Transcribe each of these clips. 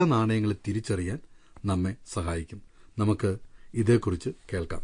നാണയങ്ങളെ തിരിച്ചറിയാൻ നമ്മെ സഹായിക്കും നമുക്ക് ഇതേക്കുറിച്ച് കേൾക്കാം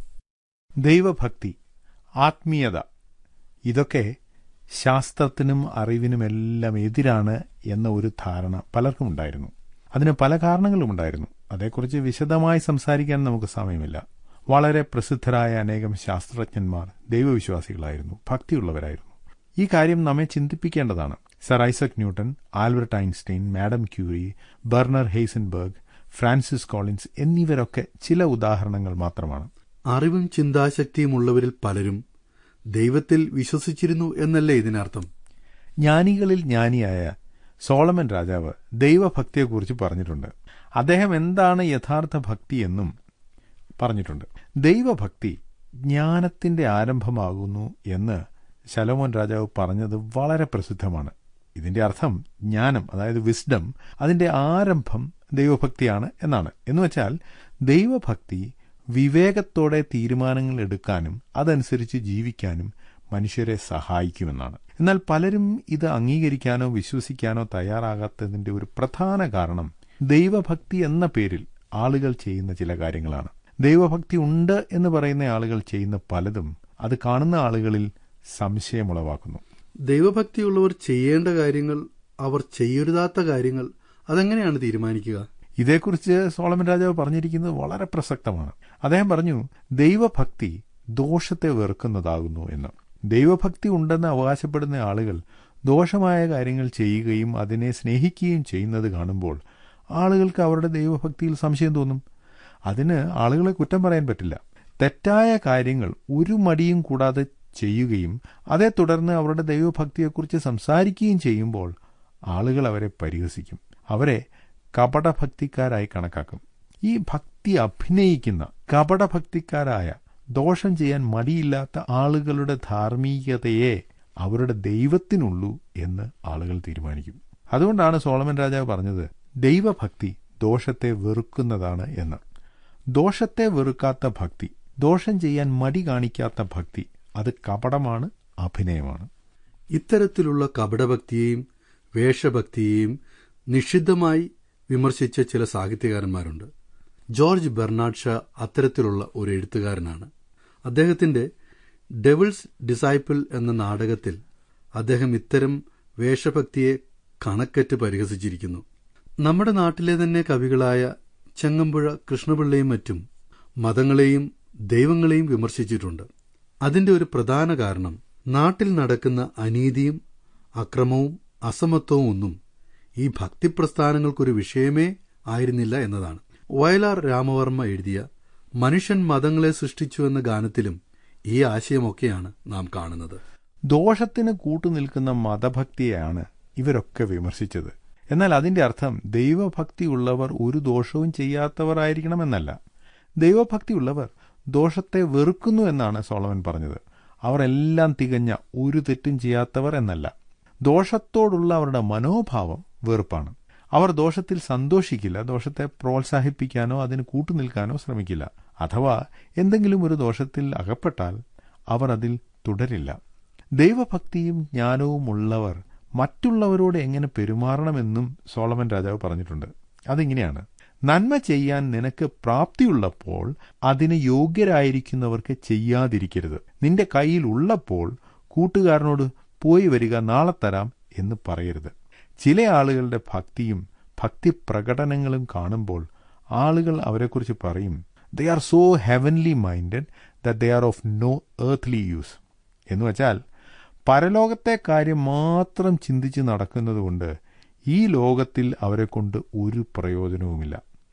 ദൈവഭക്തി ആത്മീയത ഇതൊക്കെ ശാസ്ത്രത്തിനും അറിവിനുമെല്ലാം എതിരാണ് എന്ന ഒരു ധാരണ പലർക്കും ഉണ്ടായിരുന്നു അതിന് പല കാരണങ്ങളും ഉണ്ടായിരുന്നു അതേക്കുറിച്ച് വിശദമായി സംസാരിക്കാൻ നമുക്ക് സമയമില്ല വളരെ പ്രസിദ്ധരായ അനേകം ശാസ്ത്രജ്ഞന്മാർ ദൈവവിശ്വാസികളായിരുന്നു ഭക്തിയുള്ളവരായിരുന്നു ഈ കാര്യം നമ്മെ ചിന്തിപ്പിക്കേണ്ടതാണ് sir Isaac Newton Albert Einstein madam Curie Werner Heisenberg Francis Collins എന്നിവരൊക്കെ ചില ഉദാഹരണങ്ങൾ മാത്രമാണ് അറിവും ചിന്താശക്തിയും ഉള്ളവരിൽ പലരും ദൈവത്തിൽ വിശ്വസിച്ചിരുന്നു എന്നല്ലേ ഇതിനർത്ഥം ജ്ഞാനികളിൽ ജ്ഞാനിയായ സോളമൻ രാജാവ് ദൈവഭക്തിയെക്കുറിച്ച് പറഞ്ഞിട്ടുണ്ട് അദ്ദേഹം എന്താണ് യഥാർത്ഥ ഭക്തി എന്നും പറഞ്ഞിട്ടുണ്ട് ദൈവഭക്തി ജ്ഞാനത്തിന്റെ ആരംഭമാകുന്നു എന്ന് ശലോമോൻ രാജാവ് പറഞ്ഞത് വളരെ പ്രസിദ്ധമാണ് ഇതിന്റെ അർത്ഥം ജ്ഞാനം അതായത് വിസ്ഡം അതിന്റെ ആരംഭം ദൈവഭക്തിയാണ് എന്നാണ് എന്നുവെച്ചാൽ ദൈവഭക്തി വിവേകത്തോടെ തീരുമാനങ്ങൾ എടുക്കാനും അതനുസരിച്ച് ജീവിക്കാനും മനുഷ്യരെ സഹായിക്കുമെന്നാണ് എന്നാൽ പലരും ഇത് അംഗീകരിക്കാനോ വിശ്വസിക്കാനോ തയ്യാറാകാത്തതിന്റെ ഒരു പ്രധാന കാരണം ദൈവഭക്തി എന്ന പേരിൽ ആളുകൾ ചെയ്യുന്ന ചില കാര്യങ്ങളാണ് ദൈവഭക്തി ഉണ്ട് എന്ന് പറയുന്ന ആളുകൾ ചെയ്യുന്ന പലതും അത് കാണുന്ന ആളുകളിൽ സംശയമുളവാക്കുന്നു ദൈവഭക്തിയുള്ളവർ ചെയ്യേണ്ട കാര്യങ്ങൾ അവർ ചെയ്യരുതാത്ത കാര്യങ്ങൾ അതെങ്ങനെയാണ് തീരുമാനിക്കുക ഇതേക്കുറിച്ച് സോളമൻ രാജാവ് പറഞ്ഞിരിക്കുന്നത് വളരെ പ്രസക്തമാണ് അദ്ദേഹം പറഞ്ഞു ദൈവഭക്തി ദോഷത്തെ വെറുക്കുന്നതാകുന്നു എന്ന് ദൈവഭക്തി ഉണ്ടെന്ന് അവകാശപ്പെടുന്ന ആളുകൾ ദോഷമായ കാര്യങ്ങൾ ചെയ്യുകയും അതിനെ സ്നേഹിക്കുകയും ചെയ്യുന്നത് കാണുമ്പോൾ ആളുകൾക്ക് അവരുടെ ദൈവഭക്തിയിൽ സംശയം തോന്നും അതിന് ആളുകളെ കുറ്റം പറയാൻ പറ്റില്ല തെറ്റായ കാര്യങ്ങൾ ഒരു മടിയും കൂടാതെ ചെയ്യുകയും അതേ തുടർന്ന് അവരുടെ ദൈവഭക്തിയെക്കുറിച്ച് സംസാരിക്കുകയും ചെയ്യുമ്പോൾ ആളുകൾ അവരെ പരിഹസിക്കും അവരെ കപടഭക്തിക്കാരായി കണക്കാക്കും ഈ ഭക്തി അഭിനയിക്കുന്ന കപടഭക്തിക്കാരായ ദോഷം ചെയ്യാൻ മടിയില്ലാത്ത ആളുകളുടെ ധാർമ്മികതയെ അവരുടെ ദൈവത്തിനുള്ളൂ എന്ന് ആളുകൾ തീരുമാനിക്കും അതുകൊണ്ടാണ് സോളമൻ രാജാവ് പറഞ്ഞത് ദൈവഭക്തി ദോഷത്തെ വെറുക്കുന്നതാണ് എന്ന് ദോഷത്തെ വെറുക്കാത്ത ഭക്തി ദോഷം ചെയ്യാൻ മടി കാണിക്കാത്ത ഭക്തി അത് കപടമാണ് അഭിനയമാണ് ഇത്തരത്തിലുള്ള കപടഭക്തിയെയും വേഷഭക്തിയെയും നിഷിദ്ധമായി വിമർശിച്ച ചില സാഹിത്യകാരന്മാരുണ്ട് ജോർജ് ബെർണാഡ് ഷാ അത്തരത്തിലുള്ള ഒരു എഴുത്തുകാരനാണ് അദ്ദേഹത്തിന്റെ ഡെവിൾസ് ഡിസൈപ്പിൾ എന്ന നാടകത്തിൽ അദ്ദേഹം ഇത്തരം വേഷഭക്തിയെ കണക്കറ്റ് പരിഹസിച്ചിരിക്കുന്നു നമ്മുടെ നാട്ടിലെ തന്നെ കവികളായ ചെങ്ങമ്പുഴ കൃഷ്ണപിള്ളയും മറ്റും മതങ്ങളെയും ദൈവങ്ങളെയും വിമർശിച്ചിട്ടുണ്ട് അതിന്റെ ഒരു പ്രധാന കാരണം നാട്ടിൽ നടക്കുന്ന അനീതിയും അക്രമവും അസമത്വവും ഒന്നും ഈ ഭക്തിപ്രസ്ഥാനങ്ങൾക്കൊരു വിഷയമേ ആയിരുന്നില്ല എന്നതാണ് വയലാർ രാമവർമ്മ എഴുതിയ മനുഷ്യൻ മതങ്ങളെ സൃഷ്ടിച്ചു എന്ന ഗാനത്തിലും ഈ ആശയമൊക്കെയാണ് നാം കാണുന്നത് ദോഷത്തിന് കൂട്ടുനിൽക്കുന്ന മതഭക്തിയെയാണ് ഇവരൊക്കെ വിമർശിച്ചത് എന്നാൽ അതിന്റെ അർത്ഥം ദൈവഭക്തിയുള്ളവർ ഒരു ദോഷവും ചെയ്യാത്തവരായിരിക്കണമെന്നല്ല ദൈവഭക്തിയുള്ളവർ ദോഷത്തെ വെറുക്കുന്നു എന്നാണ് സോളമൻ പറഞ്ഞത് അവർ എല്ലാം തികഞ്ഞ ഒരു തെറ്റും ചെയ്യാത്തവർ എന്നല്ല ദോഷത്തോടുള്ള അവരുടെ മനോഭാവം വെറുപ്പാണ് അവർ ദോഷത്തിൽ സന്തോഷിക്കില്ല ദോഷത്തെ പ്രോത്സാഹിപ്പിക്കാനോ അതിന് കൂട്ടുനിൽക്കാനോ ശ്രമിക്കില്ല അഥവാ എന്തെങ്കിലും ഒരു ദോഷത്തിൽ അകപ്പെട്ടാൽ അവർ അതിൽ തുടരില്ല ദൈവഭക്തിയും ജ്ഞാനവും ഉള്ളവർ മറ്റുള്ളവരോട് എങ്ങനെ പെരുമാറണമെന്നും സോളമൻ രാജാവ് പറഞ്ഞിട്ടുണ്ട് അതിങ്ങനെയാണ് നന്മ ചെയ്യാൻ നിനക്ക് പ്രാപ്തിയുള്ളപ്പോൾ അതിന് യോഗ്യരായിരിക്കുന്നവർക്ക് ചെയ്യാതിരിക്കരുത് നിന്റെ കയ്യിൽ ഉള്ളപ്പോൾ കൂട്ടുകാരനോട് പോയി വരിക നാളെ തരാം എന്ന് പറയരുത് ചില ആളുകളുടെ ഭക്തിയും ഭക്തി പ്രകടനങ്ങളും കാണുമ്പോൾ ആളുകൾ അവരെക്കുറിച്ച് പറയും they are so heavenly minded that they are of no earthly use എന്ന് വച്ചാൽ പരലോകത്തെ കാര്യം മാത്രം ചിന്തിച്ച് നടക്കുന്നതുകൊണ്ട് ഈ ലോകത്തിൽ അവരെ കൊണ്ട് ഒരു പ്രയോജനവുമില്ല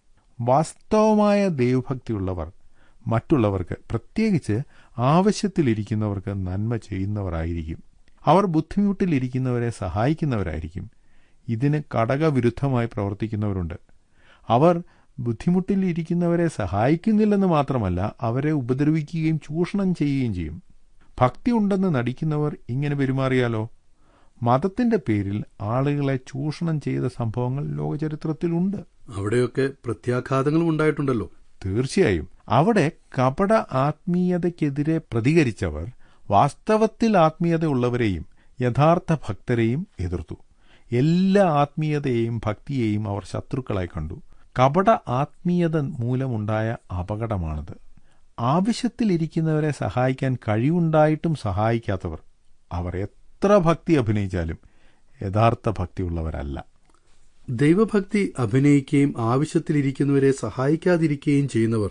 വാസ്തവമായ ദൈവഭക്തിയുള്ളവർ മറ്റുള്ളവർക്ക് പ്രത്യേകിച്ച് ആവശ്യത്തിലിരിക്കുന്നവർക്ക് നന്മ ചെയ്യുന്നവരായിരിക്കും അവർ ബുദ്ധിമുട്ടിലിരിക്കുന്നവരെ സഹായിക്കുന്നവരായിരിക്കും ഇതിന് ഘടകവിരുദ്ധമായി പ്രവർത്തിക്കുന്നവരുണ്ട് അവർ ബുദ്ധിമുട്ടിലിരിക്കുന്നവരെ സഹായിക്കുന്നില്ലെന്ന് മാത്രമല്ല അവരെ ഉപദ്രവിക്കുകയും ചൂഷണം ചെയ്യുകയും ചെയ്യും ഭക്തി ഉണ്ടെന്ന് നടിക്കുന്നവർ ഇങ്ങനെ പെരുമാറിയാലോ മതത്തിന്റെ പേരിൽ ആളുകളെ ചൂഷണം ചെയ്ത സംഭവങ്ങൾ ലോകചരിത്രത്തിലുണ്ട് അവിടെയൊക്കെ പ്രത്യാഘാതങ്ങളും ഉണ്ടായിട്ടുണ്ടല്ലോ തീർച്ചയായും അവിടെ കപട ആത്മീയതയ്ക്കെതിരെ പ്രതികരിച്ചവർ വാസ്തവത്തിൽ ആത്മീയതയുള്ളവരെയും യഥാർത്ഥ ഭക്തരെയും എതിർത്തു എല്ലാ ആത്മീയതയെയും ഭക്തിയെയും അവർ ശത്രുക്കളായി കണ്ടു കപട ആത്മീയത മൂലമുണ്ടായ അപകടമാണിത് ആവശ്യത്തിലിരിക്കുന്നവരെ സഹായിക്കാൻ കഴിവുണ്ടായിട്ടും സഹായിക്കാത്തവർ അവർ എത്ര ഭക്തി അഭിനയിച്ചാലും യഥാർത്ഥ ഭക്തിയുള്ളവരല്ല ദൈവഭക്തി അഭിനയിക്കുകയും ആവശ്യത്തിലിരിക്കുന്നവരെ സഹായിക്കാതിരിക്കുകയും ചെയ്യുന്നവർ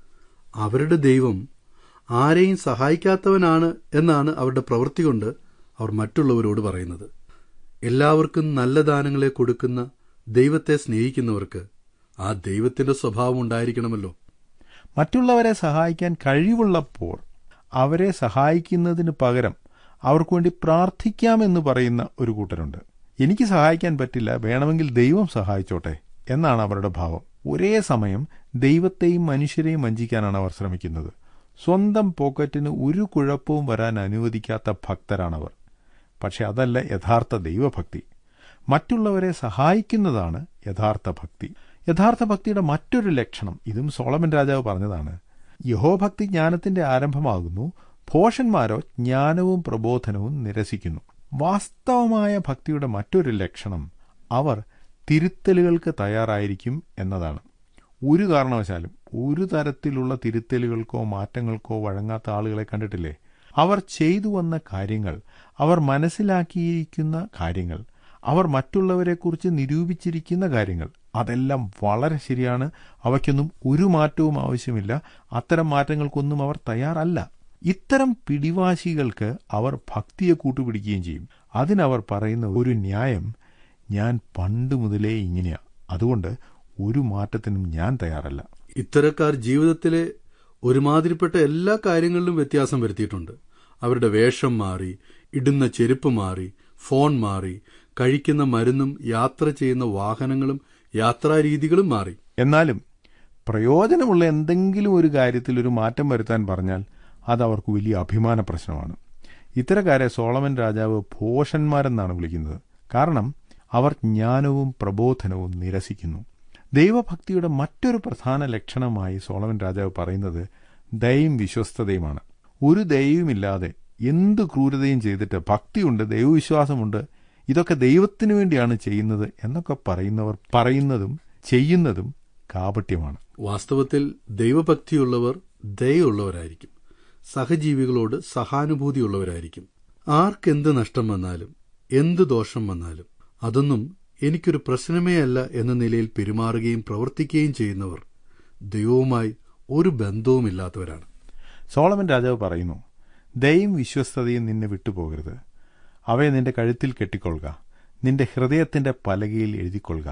അവരുടെ ദൈവം ആരെയും സഹായിക്കാത്തവനാണ് എന്നാണ് അവരുടെ പ്രവൃത്തി കൊണ്ട് അവർ മറ്റുള്ളവരോട് പറയുന്നത് എല്ലാവർക്കും നല്ല ദാനങ്ങളെ കൊടുക്കുന്ന ദൈവത്തെ സ്നേഹിക്കുന്നവർക്ക് ആ ദൈവത്തിന്റെ സ്വഭാവം ഉണ്ടായിരിക്കണമല്ലോ മറ്റുള്ളവരെ സഹായിക്കാൻ കഴിവുള്ളപ്പോൾ അവരെ സഹായിക്കുന്നതിന് പകരം അവർക്ക് വേണ്ടി പ്രാർത്ഥിക്കാമെന്ന് പറയുന്ന ഒരു കൂട്ടരുണ്ട് എനിക്ക് സഹായിക്കാൻ പറ്റില്ല വേണമെങ്കിൽ ദൈവം സഹായിച്ചോട്ടെ എന്നാണ് അവരുടെ ഭാവം ഒരേ സമയം ദൈവത്തെയും മനുഷ്യരെയും വഞ്ചിക്കാനാണ് അവർ ശ്രമിക്കുന്നത് സ്വന്തം പോക്കറ്റിന് ഒരു കുഴപ്പവും വരാൻ അനുവദിക്കാത്ത ഭക്തരാണവർ പക്ഷെ അതല്ല യഥാർത്ഥ ദൈവഭക്തി മറ്റുള്ളവരെ സഹായിക്കുന്നതാണ് യഥാർത്ഥ ഭക്തി യഥാർത്ഥ ഭക്തിയുടെ മറ്റൊരു ലക്ഷണം ഇതും സോളമൻ രാജാവ് പറഞ്ഞതാണ് യഹോഭക്തി ജ്ഞാനത്തിന്റെ ആരംഭമാകുന്നു ഭോഷന്മാരോ ജ്ഞാനവും പ്രബോധനവും നിരസിക്കുന്നു വാസ്തവമായ ഭക്തിയുടെ മറ്റൊരു ലക്ഷണം അവർ തിരുത്തലുകൾക്ക് തയ്യാറായിരിക്കും എന്നതാണ് ഒരു കാരണവശാലും ഒരു തരത്തിലുള്ള തിരുത്തലുകൾക്കോ മാറ്റങ്ങൾക്കോ വഴങ്ങാത്ത ആളുകളെ കണ്ടിട്ടില്ലേ അവർ ചെയ്തു വന്ന കാര്യങ്ങൾ അവർ മനസ്സിലാക്കിയിരിക്കുന്ന കാര്യങ്ങൾ അവർ മറ്റുള്ളവരെക്കുറിച്ച് നിരൂപിച്ചിരിക്കുന്ന കാര്യങ്ങൾ അതെല്ലാം വളരെ ശരിയാണ് അവയ്ക്കൊന്നും ഒരു മാറ്റവും ആവശ്യമില്ല അത്തരം മാറ്റങ്ങൾക്കൊന്നും അവർ തയ്യാറല്ല ഇത്തരം പിടിവാശികൾക്ക് അവർ ഭക്തിയെ കൂട്ടുപിടിക്കുകയും ചെയ്യും അതിനവർ പറയുന്ന ഒരു ന്യായം ഞാൻ പണ്ട് മുതലേ ഇങ്ങനെയാ അതുകൊണ്ട് ഒരു മാറ്റത്തിനും ഞാൻ തയ്യാറല്ല ഇത്തരക്കാർ ജീവിതത്തിലെ ഒരുമാതിരിപ്പെട്ട എല്ലാ കാര്യങ്ങളിലും വ്യത്യാസം വരുത്തിയിട്ടുണ്ട് അവരുടെ വേഷം മാറി ഇടുന്ന ചെരുപ്പ് മാറി ഫോൺ മാറി കഴിക്കുന്ന മരുന്നും യാത്ര ചെയ്യുന്ന വാഹനങ്ങളും യാത്രാരീതികളും മാറി എന്നാലും പ്രയോജനമുള്ള എന്തെങ്കിലും ഒരു കാര്യത്തിൽ ഒരു മാറ്റം വരുത്താൻ പറഞ്ഞാൽ അത് അവർക്ക് വലിയ അഭിമാന പ്രശ്നമാണ് ഇത്തരക്കാരെ സോളമൻ രാജാവ് ഭോഷന്മാരെന്നാണ് വിളിക്കുന്നത് കാരണം അവർ ജ്ഞാനവും പ്രബോധനവും നിരസിക്കുന്നു ദൈവഭക്തിയുടെ മറ്റൊരു പ്രധാന ലക്ഷണമായി സോളമൻ രാജാവ് പറയുന്നത് ദയയും വിശ്വസ്തതയുമാണ് ഒരു ദയവുമില്ലാതെ എന്ത് ക്രൂരതയും ചെയ്തിട്ട് ഭക്തിയുണ്ട് ദൈവവിശ്വാസമുണ്ട് ഇതൊക്കെ ദൈവത്തിനു വേണ്ടിയാണ് ചെയ്യുന്നത് എന്നൊക്കെ പറയുന്നവർ പറയുന്നതും ചെയ്യുന്നതും കാപട്യമാണ് വാസ്തവത്തിൽ ദൈവഭക്തിയുള്ളവർ ദയുള്ളവരായിരിക്കും സഹജീവികളോട് സഹാനുഭൂതിയുള്ളവരായിരിക്കും ആർക്കെന്ത് നഷ്ടം വന്നാലും എന്ത് ദോഷം വന്നാലും അതൊന്നും എനിക്കൊരു പ്രശ്നമേ അല്ല എന്ന നിലയിൽ പെരുമാറുകയും പ്രവർത്തിക്കുകയും ചെയ്യുന്നവർ ദൈവവുമായി ഒരു ബന്ധവുമില്ലാത്തവരാണ് സോളമൻ രാജാവ് പറയുന്നു ദയും വിശ്വസ്തതയും നിന്നെ വിട്ടുപോകരുത് അവയെ നിന്റെ കഴുത്തിൽ കെട്ടിക്കൊള്ളുക നിന്റെ ഹൃദയത്തിന്റെ പലകയിൽ എഴുതിക്കൊള്ളുക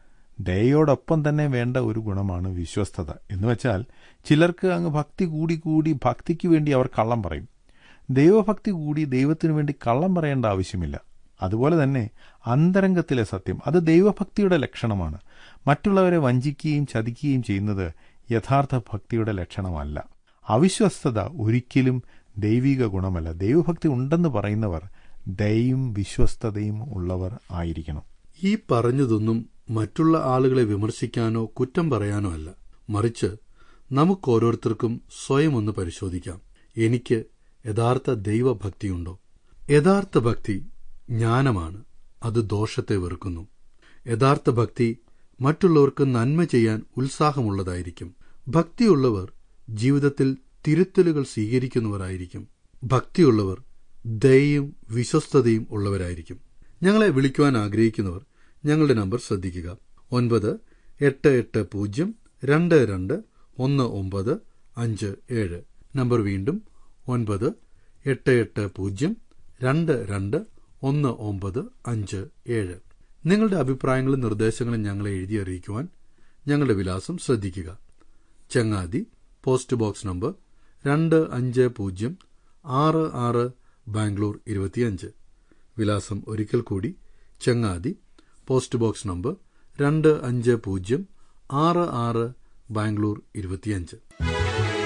ദയോടൊപ്പം തന്നെ വേണ്ട ഒരു ഗുണമാണ് വിശ്വസ്തത എന്നുവെച്ചാൽ ചിലർക്ക് അങ്ങ് ഭക്തി കൂടി കൂടി ഭക്തിക്ക് വേണ്ടി അവർ കള്ളം പറയും ദൈവഭക്തി കൂടി ദൈവത്തിനു വേണ്ടി കള്ളം പറയേണ്ട ആവശ്യമില്ല അതുപോലെ തന്നെ അന്തരംഗത്തിലെ സത്യം അത് ദൈവഭക്തിയുടെ ലക്ഷണമാണ് മറ്റുള്ളവരെ വഞ്ചിക്കുകയും ചതിക്കുകയും ചെയ്യുന്നത് യഥാർത്ഥ ഭക്തിയുടെ ലക്ഷണമല്ല അവിശ്വസ്തത ഒരിക്കലും ദൈവിക ഗുണമല്ല ദൈവഭക്തി ഉണ്ടെന്ന് പറയുന്നവർ ദയയും വിശ്വസ്തതയും ഉള്ളവർ ആയിരിക്കണം ഈ പറഞ്ഞതൊന്നും മറ്റുള്ള ആളുകളെ വിമർശിക്കാനോ കുറ്റം പറയാനോ അല്ല മറിച്ച് നമുക്കോരോരുത്തർക്കും സ്വയം ഒന്ന് പരിശോധിക്കാം എനിക്ക് യഥാർത്ഥ ദൈവഭക്തിയുണ്ടോ യഥാർത്ഥ ഭക്തി ജ്ഞാനമാണ് അത് ദോഷത്തെ വെറുക്കുന്നു യഥാർത്ഥ ഭക്തി മറ്റുള്ളവർക്ക് നന്മ ചെയ്യാൻ ഉത്സാഹമുള്ളതായിരിക്കും ഭക്തിയുള്ളവർ ജീവിതത്തിൽ തിരുത്തലുകൾ സ്വീകരിക്കുന്നവരായിരിക്കും ഭക്തിയുള്ളവർ ദയയും വിശ്വസ്തതയും ഉള്ളവരായിരിക്കും ഞങ്ങളെ വിളിക്കുവാൻ ആഗ്രഹിക്കുന്നവർ ഞങ്ങളുടെ നമ്പർ ശ്രദ്ധിക്കുക ഒൻപത് എട്ട് എട്ട് പൂജ്യം രണ്ട് രണ്ട് ഒന്ന് ഒമ്പത് അഞ്ച് ഏഴ് നമ്പർ വീണ്ടും ഒൻപത് എട്ട് എട്ട് പൂജ്യം രണ്ട് രണ്ട് ഒന്ന് ഒമ്പത് അഞ്ച് ഏഴ് നിങ്ങളുടെ അഭിപ്രായങ്ങളും നിർദ്ദേശങ്ങളും ഞങ്ങളെ എഴുതി അറിയിക്കുവാൻ ഞങ്ങളുടെ വിലാസം ശ്രദ്ധിക്കുക ചങ്ങാതി പോസ്റ്റ് ബോക്സ് നമ്പർ രണ്ട് അഞ്ച് പൂജ്യം ആറ് ആറ് ബാംഗ്ലൂർ ഇരുപത്തിയഞ്ച് വിലാസം ഒരിക്കൽ കൂടി ചങ്ങാതി പോസ്റ്റ് ബോക്സ് നമ്പർ രണ്ട് അഞ്ച് പൂജ്യം ആറ് ആറ് ബാംഗ്ലൂർ ഇരുപത്തിയഞ്ച്